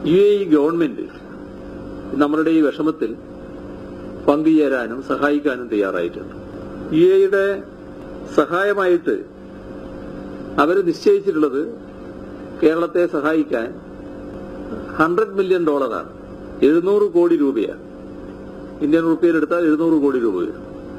U A E government നമ്മളുടെ ഈ വിഷമത്തിൽ പങ്കുചേരാനും സഹായിക്കാനും തയ്യാറായിട്ടുണ്ട് യു എയുടെ സഹായമായിട്ട് അവർ നിശ്ചയിച്ചിട്ടുള്ളത് കേരളത്തെ സഹായിക്കാൻ ഹൺഡ്രഡ് മില്യൺ ഡോളറാണ് എഴുന്നൂറ് കോടി രൂപയാണ് ഇന്ത്യൻ റുപ്പിയിലെടുത്താൽ എഴുന്നൂറ് കോടി രൂപ വരും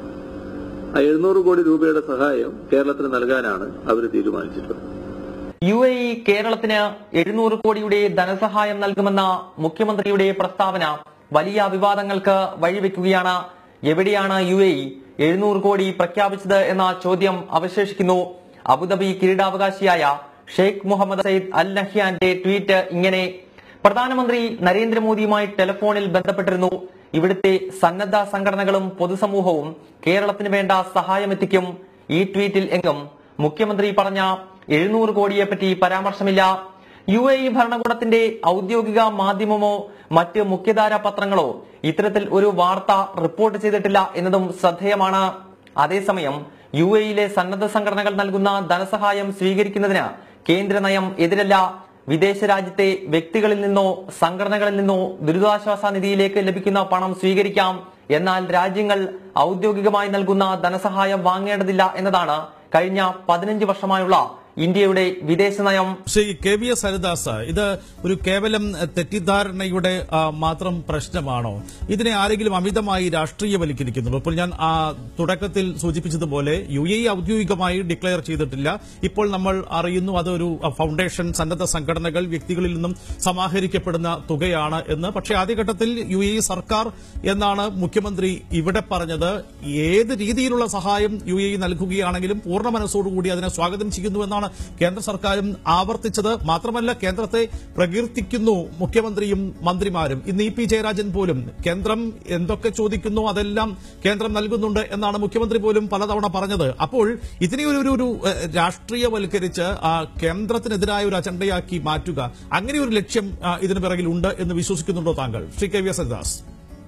ആ എഴുന്നൂറ് കോടി രൂപയുടെ സഹായം കേരളത്തിന് നൽകാനാണ് അവർ തീരുമാനിച്ചിട്ടുള്ളത് യു എ ഇ കേരളത്തിന് എഴുന്നൂറ് കോടിയുടെ ധനസഹായം നൽകുമെന്ന മുഖ്യമന്ത്രിയുടെ പ്രസ്താവന വലിയ വിവാദങ്ങൾക്ക് വഴിവെക്കുകയാണ് എവിടെയാണ് യു എ ഇ എഴുന്നൂറ് കോടി പ്രഖ്യാപിച്ചത് എന്ന ചോദ്യം അവശേഷിക്കുന്നു അബുദാബി കിരീടാവകാശിയായ ഷെയ്ഖ് മുഹമ്മദ് സയ്യിദ് അൽ നഹ്യാന്റെ ട്വീറ്റ് ഇങ്ങനെ പ്രധാനമന്ത്രി നരേന്ദ്രമോദിയുമായി ടെലിഫോണിൽ ബന്ധപ്പെട്ടിരുന്നു ഇവിടുത്തെ സന്നദ്ധ സംഘടനകളും പൊതുസമൂഹവും കേരളത്തിന് വേണ്ട സഹായമെത്തിക്കും ഈ ട്വീറ്റിൽ എങ്കും മുഖ്യമന്ത്രി പറഞ്ഞ എഴുന്നൂറ് കോടിയെപ്പറ്റി പരാമർശമില്ല യു എ ഇ ഭരണകൂടത്തിന്റെ ഔദ്യോഗിക മാധ്യമമോ മറ്റ് മുഖ്യധാര പത്രങ്ങളോ ഇത്തരത്തിൽ ഒരു വാർത്ത റിപ്പോർട്ട് ചെയ്തിട്ടില്ല എന്നതും ശ്രദ്ധേയമാണ് അതേസമയം യു എയിലെ സന്നദ്ധ സംഘടനകൾ നൽകുന്ന ധനസഹായം സ്വീകരിക്കുന്നതിന് കേന്ദ്ര നയം എതിരല്ല വിദേശ രാജ്യത്തെ വ്യക്തികളിൽ നിന്നോ സംഘടനകളിൽ നിന്നോ ദുരിതാശ്വാസ നിധിയിലേക്ക് ലഭിക്കുന്ന പണം സ്വീകരിക്കാം എന്നാൽ രാജ്യങ്ങൾ ഔദ്യോഗികമായി നൽകുന്ന ധനസഹായം വാങ്ങേണ്ടതില്ല എന്നതാണ് കഴിഞ്ഞ പതിനഞ്ച് വർഷമായുള്ള ഇന്ത്യയുടെ വിദേശ നയം Shri K V S Haridas ഇത് ഒരു കേവലം തെറ്റിദ്ധാരണയുടെ ആ, മാത്രം പ്രശ്നമാണോ ഇതിനെ ആരെങ്കിലും അമിതമായി രാഷ്ട്രീയവൽക്കരിക്കുന്നു ഇപ്പോൾ ഞാൻ ആ, തുടക്കത്തിൽ സൂചിപ്പിച്ചതുപോലെ യു എ ഇ ഔദ്യോഗികമായി ഡിക്ലെയർ ചെയ്തിട്ടില്ല ഇപ്പോൾ നമ്മൾ അറിയുന്നു അതൊരു ആ, ഫൗണ്ടേഷൻ സന്നദ്ധ സംഘടനകൾ വ്യക്തികളിൽ നിന്നും സമാഹരിക്കപ്പെടുന്ന തുകയാണ് എന്ന് പക്ഷേ ആദ്യഘട്ടത്തിൽ യു എ ഇ സർക്കാർ എന്നാണ് മുഖ്യമന്ത്രി ഇവിടെ പറഞ്ഞത് ഏത് രീതിയിലുള്ള സഹായം യു എ ഇ നൽകുകയാണെങ്കിലും പൂർണ്ണ മനസ്സോടുകൂടി അതിനെ സ്വാഗതം ചെയ്യുന്നുവെന്നാണ് കേന്ദ്ര സർക്കാരും ആവർത്തിച്ചത് മാത്രമല്ല കേന്ദ്രത്തെ പ്രകീർത്തിക്കുന്നു മുഖ്യമന്ത്രിയും മന്ത്രിമാരും ഇന്ന് ഇ പി ജയരാജൻ പോലും കേന്ദ്രം എന്തൊക്കെ ചോദിക്കുന്നു അതെല്ലാം കേന്ദ്രം നൽകുന്നുണ്ട് എന്നാണ് മുഖ്യമന്ത്രി പോലും പലതവണ പറഞ്ഞത് അപ്പോൾ ഇതിനെ ഒരു ഒരു- ഒരു ഏഹ്, രാഷ്ട്രീയവൽക്കരിച്ച് ആ, കേന്ദ്രത്തിനെതിരായ ഒരു അജണ്ടയാക്കി മാറ്റുക അങ്ങനെ ഒരു ലക്ഷ്യം ആ, ഇതിന് പിറകിൽ ഉണ്ട് എന്ന് വിശ്വസിക്കുന്നുണ്ടോ താങ്കൾ Shri K V S Haridas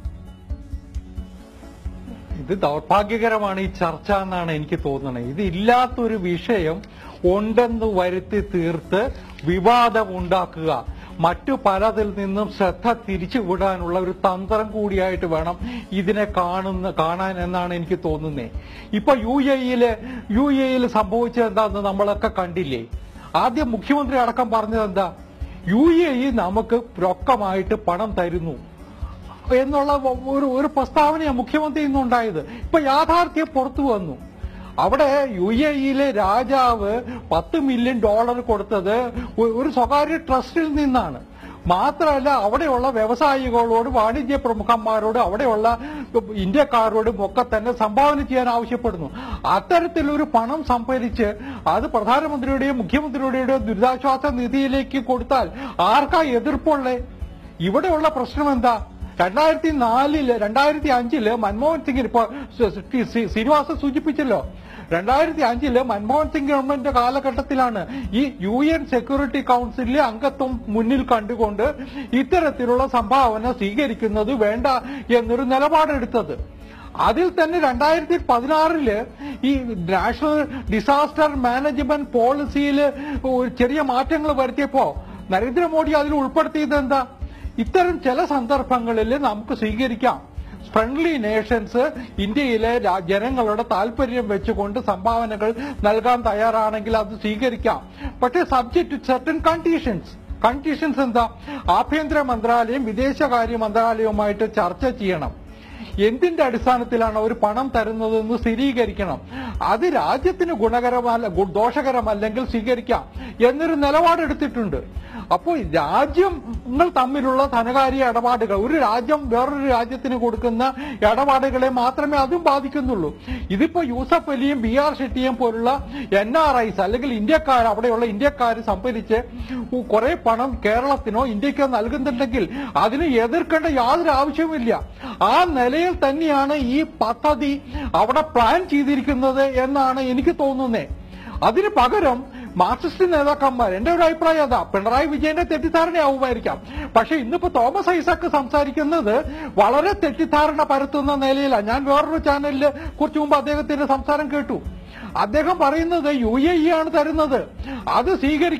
ഇത് ദൗർഭാഗ്യകരമാണ് ഈ ചർച്ച എന്നാണ് എനിക്ക് തോന്നുന്നത് ഇത് ഇല്ലാത്തൊരു വിഷയം ഉണ്ടെന്ന് വരുത്തി തീർത്ത് വിവാദം ഉണ്ടാക്കുക മറ്റു പലതിൽ നിന്നും ശ്രദ്ധ തിരിച്ചുവിടാനുള്ള ഒരു തന്ത്രം കൂടിയായിട്ട് വേണം ഇതിനെ കാണുന്ന കാണാൻ എന്നാണ് എനിക്ക് തോന്നുന്നത് ഇപ്പൊ യു എയില് യു എയിൽ സംഭവിച്ചത് എന്താന്ന് നമ്മളൊക്കെ കണ്ടില്ലേ ആദ്യം മുഖ്യമന്ത്രി അടക്കം പറഞ്ഞത് എന്താ യു എ ഇ നമുക്ക് രൊക്കമായിട്ട് പണം തരുന്നു എന്നുള്ള ഒരു ഒരു പ്രസ്താവനയാണ് മുഖ്യമന്ത്രി ഇന്നുണ്ടായത് ഇപ്പൊ യാഥാർത്ഥ്യം പുറത്തു വന്നു അവിടെ യു എ ഇയിലെ രാജാവ് പത്ത് മില്യൺ ഡോളർ കൊടുത്തത് ഒ- ഒരു സ്വകാര്യ ട്രസ്റ്റിൽ നിന്നാണ് മാത്രമല്ല അവിടെയുള്ള വ്യവസായികളോട് വാണിജ്യ പ്രമുഖന്മാരോട് അവിടെയുള്ള ഇന്ത്യക്കാരോടും ഒക്കെ തന്നെ സംഭാവന ചെയ്യാൻ ആവശ്യപ്പെടുന്നു അത്തരത്തിലൊരു പണം സംഭരിച്ച് അത് പ്രധാനമന്ത്രിയുടെയും മുഖ്യമന്ത്രിയുടെയും ദുരിതാശ്വാസ നിധിയിലേക്ക് കൊടുത്താൽ ആർക്കാ എതിർപ്പുള്ളേ ഇവിടെയുള്ള പ്രശ്നം എന്താ രണ്ടായിരത്തി നാലില് രണ്ടായിരത്തി അഞ്ചില് മൻമോഹൻ സിംഗിന് ഇപ്പൊ സ- സ- സി- ശ്രീനിവാസൻ സൂചിപ്പിച്ചല്ലോ രണ്ടായിരത്തി അഞ്ചില് മൻമോഹൻ സിംഗ് ഗവൺമെന്റ് കാലഘട്ടത്തിലാണ് ഈ യു എൻ സെക്യൂരിറ്റി കൌൺസിലിലെ അംഗത്വം മുന്നിൽ കണ്ടുകൊണ്ട് ഇത്തരത്തിലുള്ള സംഭാവന സ്വീകരിക്കുന്നത് വേണ്ട എന്നൊരു നിലപാടെടുത്തത് അതിൽ തന്നെ രണ്ടായിരത്തി പതിനാറില് ഈ നാഷണൽ ഡിസാസ്റ്റർ മാനേജ്മെന്റ് പോളിസിയിൽ ഒരു ചെറിയ മാറ്റങ്ങൾ വരുത്തിയപ്പോ നരേന്ദ്രമോദി അതിൽ ഉൾപ്പെടുത്തിയത് എന്താ ഇത്തരം ചില സന്ദർഭങ്ങളിൽ നമുക്ക് സ്വീകരിക്കാം ഫ്രണ്ട്ലി നേഷൻസ് ഇന്ത്യയിലെ രാ- ജനങ്ങളുടെ താല്പര്യം വെച്ചുകൊണ്ട് സംഭാവനകൾ നൽകാൻ തയ്യാറാണെങ്കിൽ അത് സ്വീകരിക്കാം പക്ഷേ subject to certain conditions conditions എന്താ ആഭ്യന്തര മന്ത്രാലയം വിദേശകാര്യ മന്ത്രാലയവുമായിട്ട് ചർച്ച ചെയ്യണം എന്തിന്റെ അടിസ്ഥാനത്തിലാണ് അവർ പണം തരുന്നതെന്ന് സ്ഥിരീകരിക്കണം അത് രാജ്യത്തിന് ഗുണകരമല്ല ഗു- ദോഷകരമല്ലെങ്കിൽ സ്വീകരിക്കാം എന്നൊരു നിലപാടെടുത്തിട്ടുണ്ട് അപ്പോൾ രാജ്യങ്ങൾ തമ്മിലുള്ള ധനകാര്യ ഇടപാടുകൾ ഒരു രാജ്യം വേറൊരു രാജ്യത്തിന് കൊടുക്കുന്ന ഇടപാടുകളെ മാത്രമേ അതും ബാധിക്കുന്നുള്ളൂ ഇതിപ്പോ യൂസഫ് അലിയും ബി ആർ ഷെട്ടിയും പോലുള്ള എൻ ആർ ഐസ് അല്ലെങ്കിൽ ഇന്ത്യക്കാർ അവിടെയുള്ള ഇന്ത്യക്കാർ സംഭരിച്ച് കുറെ പണം കേരളത്തിനോ ഇന്ത്യക്കോ നൽകുന്നുണ്ടെങ്കിൽ അതിന് എതിർക്കേണ്ട യാതൊരു ആവശ്യവുമില്ല ആ നിലയിൽ തന്നെയാണ് ഈ പദ്ധതി അവിടെ പ്ലാൻ ചെയ്തിരിക്കുന്നത് എന്നാണ് എനിക്ക് തോന്നുന്നത് അതിന് പകരം മാർക്സിസ്റ്റ് നേതാക്കന്മാർ എന്റെ ഒരു അഭിപ്രായം അതാ പിണറായി വിജയന്റെ തെറ്റിദ്ധാരണയാവുമായിരിക്കാം പക്ഷെ ഇന്നിപ്പോ തോമസ് ഐസക് സംസാരിക്കുന്നത് വളരെ തെറ്റിദ്ധാരണ പരത്തുന്ന നിലയിലാണ് ഞാൻ വേറൊരു ചാനലിൽ കുറച്ചു മുമ്പ് അദ്ദേഹത്തിന്റെ സംസാരം കേട്ടു അദ്ദേഹം പറയുന്നത് യു എ ഇ ആണ് തരുന്നത് അത് സ്വീകരിക്കണം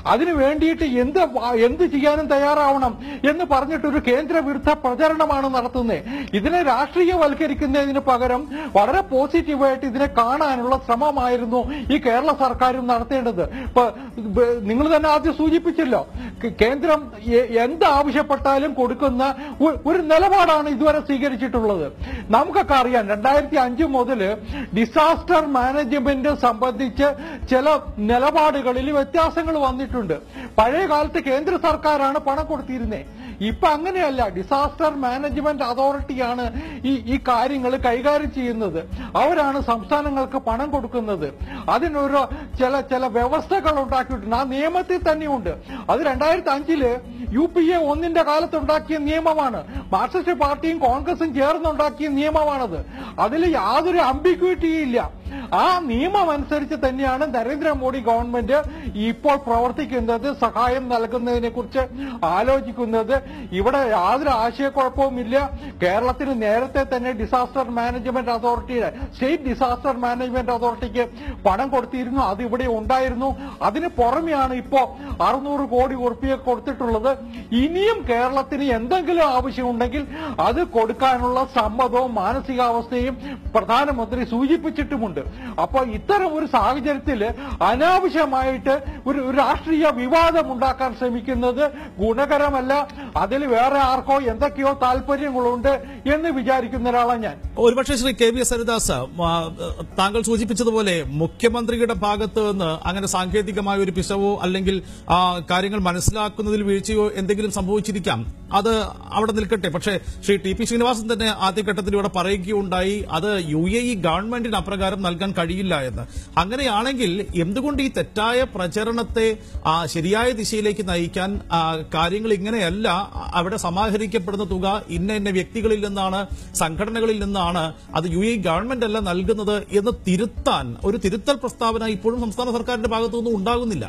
അതിനു വേണ്ടിയിട്ട് എന്ത് വ- എന്ത് ചെയ്യാനും തയ്യാറാവണം എന്ന് പറഞ്ഞിട്ട് ഒരു കേന്ദ്ര വിരുദ്ധ പ്രചരണമാണ് നടത്തുന്നത് ഇതിനെ രാഷ്ട്രീയവൽക്കരിക്കുന്നതിന് പകരം വളരെ പോസിറ്റീവായിട്ട് ഇതിനെ കാണാനുള്ള ശ്രമമായിരുന്നു ഈ കേരള സർക്കാരും നടത്തേണ്ടത് ഇപ്പൊ നിങ്ങൾ തന്നെ ആദ്യം സൂചിപ്പിച്ചല്ലോ കേ- കേന്ദ്രം എ- എന്ത് ആവശ്യപ്പെട്ടാലും കൊടുക്കുന്ന ഒ- ഒരു നിലപാടാണ് ഇതുവരെ സ്വീകരിച്ചിട്ടുള്ളത് നമുക്കൊക്കെ അറിയാം രണ്ടായിരത്തി അഞ്ച് മുതൽ ഡിസാസ്റ്റർ മാനേജ്മെന്റ് സംബന്ധിച്ച് ചില നിലപാടുകളിൽ വ്യത്യാസങ്ങൾ വന്നിട്ടുണ്ട് പഴയ കാലത്ത് കേന്ദ്ര സർക്കാരാണ് പണം കൊടുത്തിരുന്നത് ഇപ്പൊ അങ്ങനെയല്ല ഡിസാസ്റ്റർ മാനേജ്മെന്റ് അതോറിറ്റിയാണ് ഈ ഈ കാര്യങ്ങൾ കൈകാര്യം ചെയ്യുന്നത് അവരാണ് സംസ്ഥാനങ്ങൾക്ക് പണം കൊടുക്കുന്നത് അതിനൊരു ചില ചില വ്യവസ്ഥകൾ ഉണ്ടാക്കിയിട്ടുണ്ട് ആ നിയമത്തിൽ തന്നെയുണ്ട് അത് രണ്ടായിരത്തി അഞ്ചില് യു പി എ ഒന്നിന്റെ കാലത്ത് ഉണ്ടാക്കിയ നിയമമാണ് മാർക്സിസ്റ്റ് പാർട്ടിയും കോൺഗ്രസും ചേർന്നുണ്ടാക്കിയ നിയമമാണത് അതിൽ യാതൊരു അംബിക്വിറ്റിയും ഇല്ല ആ നിയമം അനുസരിച്ച് തന്നെയാണ് നരേന്ദ്രമോദി ഗവൺമെന്റ് ഇപ്പോൾ പ്രവർത്തിക്കുന്നത് സഹായം നൽകുന്നതിനെ കുറിച്ച് ആലോചിക്കുന്നത് ഇവിടെ യാതൊരു ആശയക്കുഴപ്പവുമില്ല കേരളത്തിന് നേരത്തെ തന്നെ ഡിസാസ്റ്റർ മാനേജ്മെന്റ് അതോറിറ്റിയുടെ സ്റ്റേറ്റ് ഡിസാസ്റ്റർ മാനേജ്മെന്റ് അതോറിറ്റിക്ക് പണം കൊടുത്തിരുന്നു അത് ഇവിടെ ഉണ്ടായിരുന്നു അതിന് പുറമെയാണ് ഇപ്പോ അറുന്നൂറ് കോടി ഉറുപ്പിക കൊടുത്തിട്ടുള്ളത് ഇനിയും കേരളത്തിന് എന്തെങ്കിലും ആവശ്യമുണ്ടെങ്കിൽ അത് കൊടുക്കാനുള്ള സമ്മതവും മാനസികാവസ്ഥയും പ്രധാനമന്ത്രി സൂചിപ്പിച്ചിട്ടുമുണ്ട് അപ്പൊ ഇത്തരം ഒരു സാഹചര്യത്തിൽ അനാവശ്യമായിട്ട് ഒരു ഒരു രാഷ്ട്രീയ വിവാദം ഉണ്ടാക്കാൻ ശ്രമിക്കുന്നത് ഗുണകരമല്ല അതിൽ വേറെ ആർക്കോ എന്തൊക്കെയോ താല്പര്യങ്ങളുണ്ട് എന്ന് വിചാരിക്കുന്ന ഒരാളാണ് ഞാൻ ഒരുപക്ഷെ Shri K V S Haridas ആ, താങ്കൾ സൂചിപ്പിച്ചതുപോലെ മുഖ്യമന്ത്രിയുടെ ഭാഗത്ത് നിന്ന് അങ്ങനെ സാങ്കേതികമായ ഒരു പിശവോ അല്ലെങ്കിൽ ആ, കാര്യങ്ങൾ മനസ്സിലാക്കുന്നതിൽ വീഴ്ചയോ എന്തെങ്കിലും സംഭവിച്ചിരിക്കാം അത് അവിടെ നിൽക്കട്ടെ പക്ഷേ ശ്രീ ടി പി ശ്രീനിവാസൻ തന്നെ ആദ്യഘട്ടത്തിൽ ഇവിടെ പറയുകയുണ്ടായി അത് യു എ ഇ ഗവൺമെന്റിന് അപ്രകാരം നൽകാൻ കഴിയില്ല എന്ന് അങ്ങനെയാണെങ്കിൽ എന്തുകൊണ്ട് ഈ തെറ്റായ പ്രചരണത്തെ ആ, ശരിയായ ദിശയിലേക്ക് നയിക്കാൻ ആ, കാര്യങ്ങൾ ഇങ്ങനെയല്ല അവിടെ സമാഹരിക്കപ്പെടുന്ന തുക ഇന്ന ഇന്ന വ്യക്തികളിൽ നിന്നാണ് സംഘടനകളിൽ നിന്നാണ് അത് യു എ ഗവൺമെന്റ് അല്ല നൽകുന്നത് എന്ന് തിരുത്താൻ ഒരു തിരുത്തൽ പ്രസ്താവന ഇപ്പോഴും സംസ്ഥാന സർക്കാരിന്റെ ഭാഗത്തുനിന്നും ഉണ്ടാകുന്നില്ല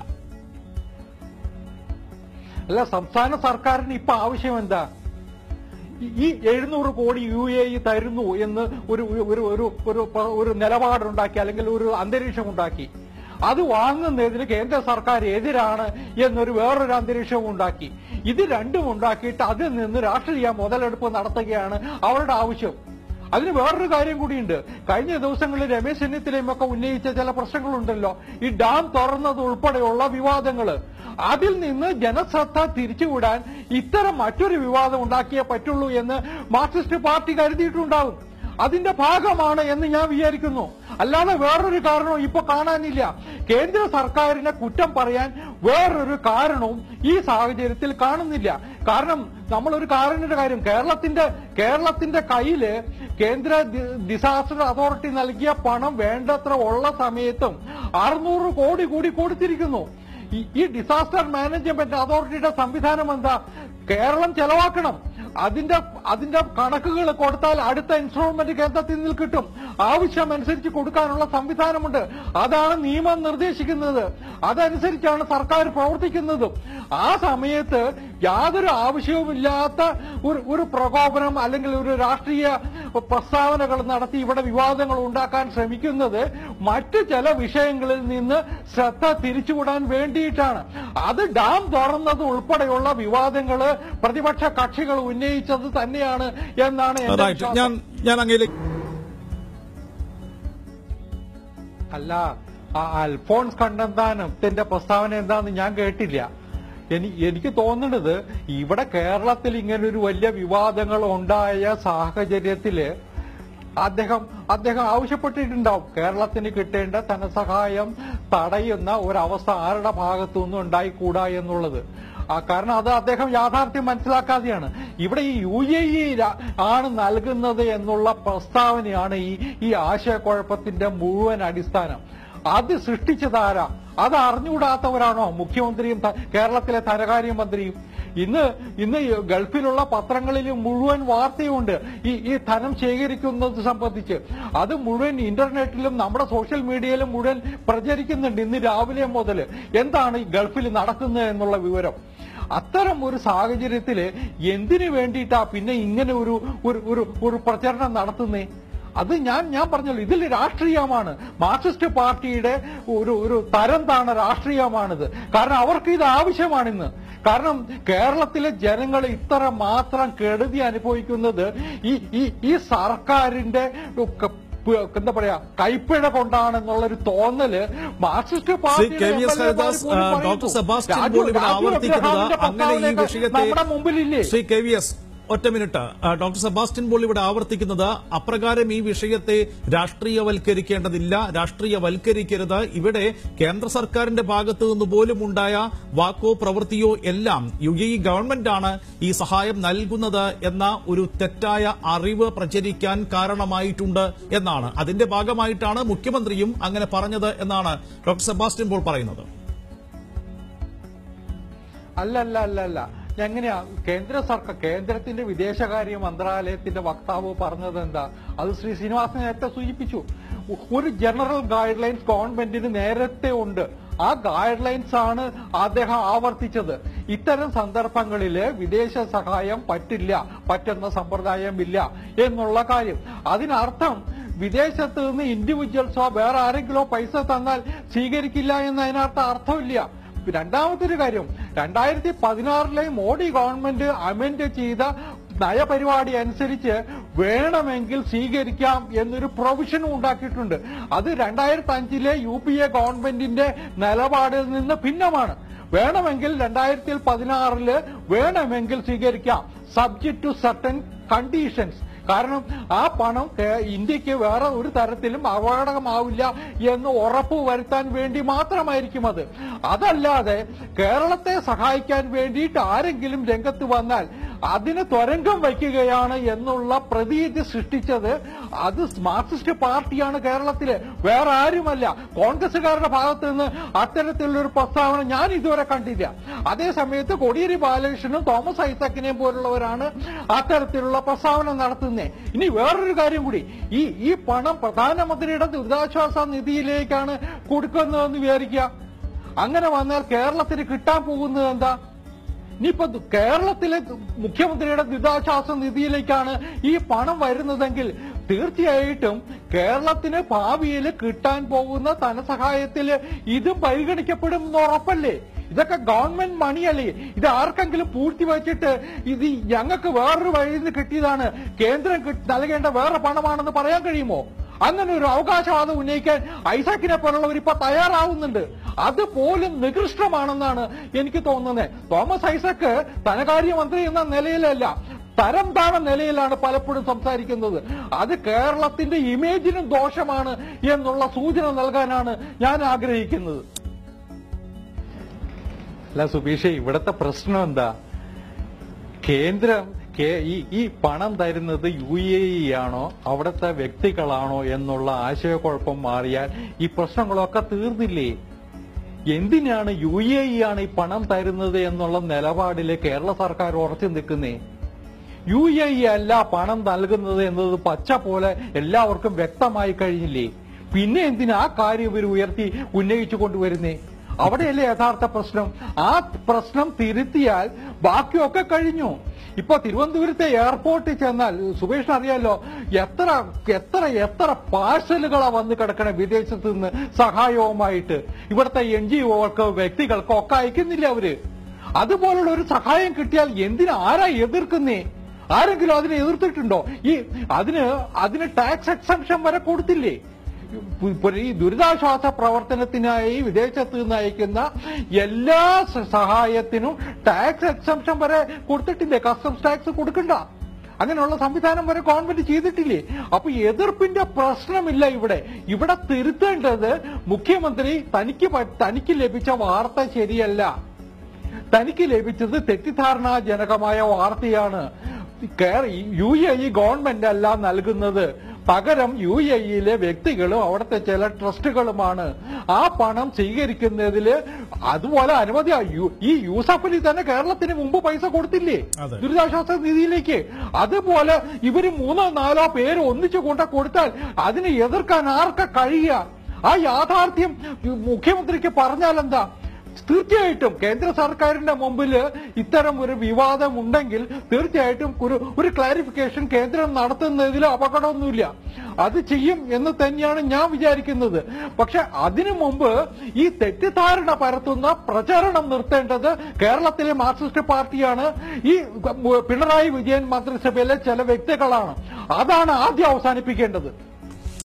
അല്ല സംസ്ഥാന സർക്കാരിന് ഇപ്പൊ ആവശ്യം എന്താ ഈ- ഈ എഴുന്നൂറ് കോടി യു എ ഇ തരുന്നു എന്ന് ഒരു ഒരു ഒരു ഒരു പ- ഒരു നിലപാടുണ്ടാക്കി അല്ലെങ്കിൽ ഒരു അന്തരീക്ഷം ഉണ്ടാക്കി അത് വാങ്ങുന്നതിന് കേന്ദ്ര സർക്കാർ എതിരാണ് എന്നൊരു വേറൊരു അന്തരീക്ഷവും ഉണ്ടാക്കി ഇത് രണ്ടും ഉണ്ടാക്കിയിട്ട് അതിൽ നിന്ന് രാഷ്ട്രീയ മുതലെടുപ്പ് നടത്തുകയാണ് അവരുടെ ആവശ്യം അതിന് വേറൊരു കാര്യം കൂടിയുണ്ട് കഴിഞ്ഞ ദിവസങ്ങളിൽ രമേശ് ചെന്നിത്തലയും ഒക്കെ ഉന്നയിച്ച ചില പ്രശ്നങ്ങളുണ്ടല്ലോ ഈ ഡാം തുറന്നത് ഉൾപ്പെടെയുള്ള വിവാദങ്ങള് അതിൽ നിന്ന് ജനശ്രദ്ധ തിരിച്ചുവിടാൻ ഇത്തരം മറ്റൊരു വിവാദം ഉണ്ടാക്കിയേ പറ്റുള്ളൂ എന്ന് മാർക്സിസ്റ്റ് പാർട്ടി കരുതിയിട്ടുണ്ടാവും അതിന്റെ ഭാഗമാണ് എന്ന് ഞാൻ വിചാരിക്കുന്നു അല്ലാതെ വേറൊരു കാരണവും ഇപ്പൊ കാണാനില്ല കേന്ദ്ര സർക്കാരിനെ കുറ്റം പറയാൻ വേറൊരു കാരണവും ഈ സാഹചര്യത്തിൽ കാണുന്നില്ല കാരണം നമ്മൾ ഒരു കാരണയുടെ കാര്യം കേരളത്തിന്റെ കേരളത്തിന്റെ കയ്യില് കേന്ദ്ര ഡി- ഡിസാസ്റ്റർ അതോറിറ്റി നൽകിയ പണം വേണ്ടത്ര ഉള്ള സമയത്തും അറുന്നൂറ് കോടി കൂടി കൊടുത്തിരിക്കുന്നു ഈ- ഈ ഡിസാസ്റ്റർ മാനേജ്മെന്റ് അതോറിറ്റിയുടെ സംവിധാനം എന്താ കേരളം ചെലവാക്കണം അതിന്റെ അതിന്റെ കണക്കുകൾ കൊടുത്താൽ അടുത്ത ഇൻസ്ട്രോൾമെന്റ് കേന്ദ്രത്തിൽ നിന്ന് കിട്ടും ആവശ്യമനുസരിച്ച് കൊടുക്കാനുള്ള സംവിധാനമുണ്ട് അതാണ് നിയമം നിർദ്ദേശിക്കുന്നത് അതനുസരിച്ചാണ് സർക്കാർ പ്രവർത്തിക്കുന്നതും ആ സമയത്ത് യാതൊരു ആവശ്യവുമില്ലാത്ത ഒരു ഒരു പ്രകോപനം അല്ലെങ്കിൽ ഒരു രാഷ്ട്രീയ പ്രസ്താവനകൾ നടത്തി ഇവിടെ വിവാദങ്ങൾ ഉണ്ടാക്കാൻ ശ്രമിക്കുന്നത് മറ്റു ചില വിഷയങ്ങളിൽ നിന്ന് ശ്രദ്ധ തിരിച്ചുവിടാൻ വേണ്ടിയിട്ടാണ് അത് ഡാം തുറന്നത് ഉൾപ്പെടെയുള്ള വിവാദങ്ങള് പ്രതിപക്ഷ കക്ഷികൾ ഉന്നയിച്ചത് തന്നെയാണ് എന്നാണ് എന്റെ റൈറ്റ് ഞാൻ വിശ്വാസം. ഞാൻ അങ്ങയിലേക്ക് അല്ല ആ അൽഫോൺസ് കണ്ണന്താനത്തിന്റെ പ്രസ്താവന എന്താന്ന് ഞാൻ കേട്ടില്ല എനി എനിക്ക് തോന്നുന്നത് ഇവിടെ കേരളത്തിൽ ഇങ്ങനെ ഒരു വലിയ വിവാദങ്ങൾ ഉണ്ടായ സാഹചര്യത്തില് അദ്ദേഹം അദ്ദേഹം ആവശ്യപ്പെട്ടിട്ടുണ്ടാവും കേരളത്തിന് കിട്ടേണ്ട ധനസഹായം തടയുന്ന ഒരവസ്ഥ ആരുടെ ഭാഗത്തുനിന്നും ഉണ്ടായിക്കൂടാ എന്നുള്ളത് ആ കാരണം അത് അദ്ദേഹം യാഥാർത്ഥ്യം മനസ്സിലാക്കാതെയാണ് ഇവിടെ ഈ യു എ ഇ ആണ് നൽകുന്നത് എന്നുള്ള പ്രസ്താവനയാണ് ഈ ഈ ആശയക്കുഴപ്പത്തിന്റെ മുഴുവൻ അടിസ്ഥാനം അത് സൃഷ്ടിച്ചതാരാ അത് അറിഞ്ഞുകൂടാത്തവരാണോ മുഖ്യമന്ത്രിയും ധ- കേരളത്തിലെ ധനകാര്യമന്ത്രിയും ഇന്ന് ഇന്ന് ഈ ഗൾഫിലുള്ള പത്രങ്ങളിൽ മുഴുവൻ വാർത്തയുണ്ട് ഈ ഈ ധനം ശേഖരിക്കുന്നത് സംബന്ധിച്ച് അത് മുഴുവൻ ഇന്റർനെറ്റിലും നമ്മുടെ സോഷ്യൽ മീഡിയയിലും മുഴുവൻ പ്രചരിക്കുന്നുണ്ട് ഇന്ന് രാവിലെ മുതൽ എന്താണ് ഈ ഗൾഫിൽ നടക്കുന്നത് എന്നുള്ള വിവരം അത്തരം ഒരു സാഹചര്യത്തില് എന്തിനു വേണ്ടിയിട്ടാ പിന്നെ ഇങ്ങനെ ഒരു ഒരു ഒരു ഒരു പ്രചരണം നടത്തുന്നേ അത് ഞാൻ ഞാൻ പറഞ്ഞല്ലോ ഇതിൽ രാഷ്ട്രീയമാണ് മാർക്സിസ്റ്റ് പാർട്ടിയുടെ ഒരു ഒരു തരം താണ രാഷ്ട്രീയമാണിത് കാരണം അവർക്ക് ഇത് ആവശ്യമാണിന്ന് കാരണം കേരളത്തിലെ ജനങ്ങൾ ഇത്ര മാത്രം കെടുതി അനുഭവിക്കുന്നത് ഈ ഈ ഈ സർക്കാരിന്റെ ക- പ്- എന്താ പറയാ കൈപ്പിഴ കൊണ്ടാണെന്നുള്ളൊരു തോന്നല് മാർക്സിസ്റ്റ് ശ്രീ പാർട്ടിയുടെ K V S M L എമാർ ഹരിദാസ് പോലും ആ, പറയുന്നു. ഡോക്ടർ സെബാസ്റ്റ്യൻ രാജു- പോൾ ഇവിടെ രാജു ആവർത്തിക്കുന്നത് എബ്രഹാമിന്റെ അങ്ങനെ ഈ പ്രസ്താവനയൊക്കെ വിഷയത്തെ നമ്മുടെ മുമ്പിലില്ലേ ശ്രീ കെ വി എസ് ഒറ്റ മിനിറ്റ് ആ, ഡോക്ടർ സെബാസ്റ്റ്യൻ പോൾ ഇവിടെ ആവർത്തിക്കുന്നത് അപ്രകാരം ഈ വിഷയത്തെ രാഷ്ട്രീയവൽക്കരിക്കേണ്ടതില്ല രാഷ്ട്രീയവൽക്കരിക്കരുത് ഇവിടെ കേന്ദ്ര സർക്കാരിന്റെ ഭാഗത്തു നിന്ന് പോലും ഉണ്ടായ വാക്കോ പ്രവൃത്തിയോ എല്ലാം യു എ ഇ ഗവൺമെന്റാണ് ഈ സഹായം നൽകുന്നത് എന്ന ഒരു തെറ്റായ അറിവ് പ്രചരിക്കാൻ കാരണമായിട്ടുണ്ട് എന്നാണ് അതിന്റെ ഭാഗമായിട്ടാണ് മുഖ്യമന്ത്രിയും അങ്ങനെ പറഞ്ഞത് എന്നാണ് ഡോക്ടർ സെബാസ്റ്റ്യൻ പോൾ പറയുന്നത് അല്ല അല്ല അല്ല അല്ല എങ്ങനെയാ കേന്ദ്ര സർക്കാർ കേന്ദ്രത്തിന്റെ വിദേശകാര്യ മന്ത്രാലയത്തിന്റെ വക്താവ് പറഞ്ഞത് എന്താ അത് ശ്രീ ശ്രീനിവാസൻ നേരത്തെ സൂചിപ്പിച്ചു ഒരു ജനറൽ ഗൈഡ് ലൈൻസ് ഗവൺമെന്റിന് നേരത്തെ ഉണ്ട് ആ ഗൈഡ് ലൈൻസ് ആണ് അദ്ദേഹം ആവർത്തിച്ചത് ഇത്തരം സന്ദർഭങ്ങളിൽ വിദേശ സഹായം പറ്റില്ല പറ്റുന്ന സമ്പ്രദായമില്ല എന്നുള്ള കാര്യം അതിനർത്ഥം വിദേശത്ത് നിന്ന് ഇൻഡിവിജ്വൽസോ വേറെ ആരെങ്കിലോ പൈസ തന്നാൽ സ്വീകരിക്കില്ല എന്ന് അതിനർത്ഥം അർത്ഥമില്ല രണ്ടാമത്തെ ഒരു കാര്യം രണ്ടായിരത്തി പതിനാറിലെ മോഡി ഗവൺമെന്റ് അമെന്റ് ചെയ്ത നയപരിപാടി അനുസരിച്ച് വേണമെങ്കിൽ സ്വീകരിക്കാം എന്നൊരു പ്രൊവിഷനും ഉണ്ടാക്കിയിട്ടുണ്ട് അത് രണ്ടായിരത്തി അഞ്ചിലെ യു പി എ ഗവൺമെന്റിന്റെ നിലപാടിൽ നിന്ന് ഭിന്നമാണ് വേണമെങ്കിൽ രണ്ടായിരത്തി പതിനാറില് വേണമെങ്കിൽ സ്വീകരിക്കാം സബ്ജക്ട് ടു സർട്ടൻ കണ്ടീഷൻസ് കാരണം ആ പണം കേ- ഇന്ത്യക്ക് വേറെ ഒരു തരത്തിലും അപകടമാവില്ല എന്ന് ഉറപ്പ് വരുത്താൻ വേണ്ടി മാത്രമായിരിക്കും അത് അതല്ലാതെ കേരളത്തെ സഹായിക്കാൻ വേണ്ടിയിട്ട് ആരെങ്കിലും രംഗത്ത് വന്നാൽ അതിന് ത്വരങ്കം വയ്ക്കുകയാണ് എന്നുള്ള പ്രതീതി സൃഷ്ടിച്ചത് അത് മാർക്സിസ്റ്റ് പാർട്ടിയാണ് കേരളത്തില് വേറെ ആരുമല്ല കോൺഗ്രസുകാരുടെ ഭാഗത്ത് നിന്ന് അത്തരത്തിലുള്ളൊരു പ്രസ്താവന ഞാൻ ഇതുവരെ കണ്ടില്ല അതേ സമയത്ത് കോടിയേരി ബാലകൃഷ്ണനും തോമസ് ഐസക്കിനെയും പോലുള്ളവരാണ് അത്തരത്തിലുള്ള പ്രസ്താവന നടത്തുന്നത് ഇനി വേറൊരു കാര്യം കൂടി ഈ ഈ പണം പ്രധാനമന്ത്രിയുടെ ദുരിതാശ്വാസ നിധിയിലേക്കാണ് കൊടുക്കുന്നതെന്ന് വിചാരിക്കുക അങ്ങനെ വന്നാൽ കേരളത്തിന് കിട്ടാൻ പോകുന്നത് എന്താ ഇനിയിപ്പോ ദു- കേരളത്തിലെ ദു- മുഖ്യമന്ത്രിയുടെ ദുരിതാശ്വാസ നിധിയിലേക്കാണ് ഈ പണം വരുന്നതെങ്കിൽ തീർച്ചയായിട്ടും കേരളത്തിന് ഭാവിയിൽ കിട്ടാൻ പോകുന്ന ധനസഹായത്തിൽ ഇത് പരിഗണിക്കപ്പെടും എന്ന് ഉറപ്പല്ലേ ഇതൊക്കെ ഗവൺമെന്റ് മണിയല്ലേ ഇത് ആർക്കെങ്കിലും പൂഴ്ത്തി വെച്ചിട്ട് ഇത് ഞങ്ങൾക്ക് വേറൊരു വഴിയിൽ നിന്ന് കിട്ടിയതാണ് കേന്ദ്രം കിട്ട് നൽകേണ്ട വേറെ പണമാണെന്ന് പറയാൻ കഴിയുമോ അങ്ങനെ ഒരു അവകാശവാദം ഉന്നയിക്കാൻ ഐസാക്കിനെ പോലുള്ളവർ ഇപ്പൊ തയ്യാറാവുന്നുണ്ട് അതുപോലും നികൃഷ്ടമാണെന്നാണ് എനിക്ക് തോന്നുന്നത് തോമസ് ഐസക്ക് ധനകാര്യമന്ത്രി എന്ന നിലയിലല്ല തരം താണ നിലയിലാണ് പലപ്പോഴും സംസാരിക്കുന്നത് അത് കേരളത്തിന്റെ ഇമേജിനും ദോഷമാണ് എന്നുള്ള സൂചന നൽകാനാണ് ഞാൻ ആഗ്രഹിക്കുന്നത് അല്ല സുബീഷെ ഇവിടത്തെ പ്രശ്നം എന്താ കേന്ദ്രം കേ- ഈ ഈ പണം തരുന്നത് യു എ ഇ ആണോ അവിടുത്തെ വ്യക്തികളാണോ എന്നുള്ള ആശയക്കുഴപ്പം മാറിയാൽ ഈ പ്രശ്നങ്ങളൊക്കെ തീർന്നില്ലേ എന്തിനാണ് യു എ ഇ ആണ് ഈ പണം തരുന്നത് എന്നുള്ള നിലപാടില് കേരള സർക്കാർ ഉറച്ചു നിൽക്കുന്നേ യു എ ഇ അല്ല പണം നൽകുന്നത് എന്നത് പച്ച പോലെ എല്ലാവർക്കും വ്യക്തമായി കഴിഞ്ഞില്ലേ പിന്നെ എന്തിനാ ആ കാര്യം ഇവർ ഉയർത്തി ഉന്നയിച്ചു കൊണ്ടുവരുന്നേ അവിടെയല്ലേ യഥാർത്ഥ പ്രശ്നം ആ പ്രശ്നം തിരുത്തിയാൽ ബാക്കിയൊക്കെ കഴിഞ്ഞു ഇപ്പൊ തിരുവനന്തപുരത്തെ എയർപോർട്ടിൽ ചെന്നാൽ സുബേഷിന് അറിയാലോ എത്ര എത്ര എത്ര പാഴ്സലുകളാ വന്ന് കിടക്കണ വിദേശത്ത് നിന്ന് സഹായവുമായിട്ട് ഇവിടുത്തെ എൻ ജി ഒകൾക്ക് വ്യക്തികൾക്കോ ഒക്കെ അയക്കുന്നില്ല അവര് അതുപോലുള്ള ഒരു സഹായം കിട്ടിയാൽ എന്തിനാ ആരാ എതിർക്കുന്നേ ആരെങ്കിലും അതിനെ എതിർത്തിട്ടുണ്ടോ ഈ അതിന് അതിന് ടാക്സ് എക്സംഷൻ വരെ കൊടുത്തില്ലേ ഇപ്പൊ ഈ ദുരിതാശ്വാസ പ്രവർത്തനത്തിനായി വിദേശത്ത് നിന്ന് അയക്കുന്ന എല്ലാ സ- സഹായത്തിനും ടാക്സ് എക്സംഷൻ വരെ കൊടുത്തിട്ടില്ലേ കസ്റ്റംസ് ടാക്സ് കൊടുക്കണ്ട അങ്ങനെയുള്ള സംവിധാനം വരെ ഗവൺമെന്റ് ചെയ്തിട്ടില്ലേ അപ്പൊ എതിർപ്പിന്റെ പ്രശ്നമില്ല ഇവിടെ ഇവിടെ തിരുത്തേണ്ടത് മുഖ്യമന്ത്രി തനിക്ക് പ- തനിക്ക് ലഭിച്ച വാർത്ത ശരിയല്ല തനിക്ക് ലഭിച്ചത് തെറ്റിദ്ധാരണാജനകമായ വാർത്തയാണ് കേര- യു എ ഇ ഗവൺമെന്റ് അല്ല നൽകുന്നത് പകരം യു എ ഇയിലെ വ്യക്തികളും അവിടുത്തെ ചില ട്രസ്റ്റുകളുമാണ് ആ പണം സ്വീകരിക്കുന്നതിൽ അതുപോലെ അനവധി യു- ഈ യൂസഫ് അലി തന്നെ കേരളത്തിന് മുമ്പ് പൈസ കൊടുത്തില്ലേ അതെ. ദുരിതാശ്വാസ നിധിയിലേക്ക് അതുപോലെ ഇവര് മൂന്നോ നാലോ പേര് ഒന്നിച്ചു കൊണ്ട് കൊടുത്താൽ അതിനെ എതിർക്കാൻ ആർക്ക കഴിയുക ആ യാഥാർത്ഥ്യം മുഖ്യമന്ത്രിക്ക് പറഞ്ഞാൽ എന്താ തീർച്ചയായിട്ടും കേന്ദ്ര സർക്കാരിന്റെ മുമ്പിൽ ഇത്തരം ഒരു വിവാദം ഉണ്ടെങ്കിൽ തീർച്ചയായിട്ടും ഒരു ഒരു ക്ലാരിഫിക്കേഷൻ കേന്ദ്രം നടത്തുന്നതിൽ അപകടമൊന്നുമില്ല അത് ചെയ്യും എന്ന് തന്നെയാണ് ഞാൻ വിചാരിക്കുന്നത് പക്ഷെ അതിനു മുമ്പ് ഈ തെറ്റിദ്ധാരണ പരത്തുന്ന പ്രചരണം നിർത്തേണ്ടത് കേരളത്തിലെ മാർക്സിസ്റ്റ് പാർട്ടിയാണ് ഈ പിണറായി വിജയൻ മന്ത്രിസഭയിലെ ചില വ്യക്തികളാണ് അതാണ് ആദ്യം അവസാനിപ്പിക്കേണ്ടത്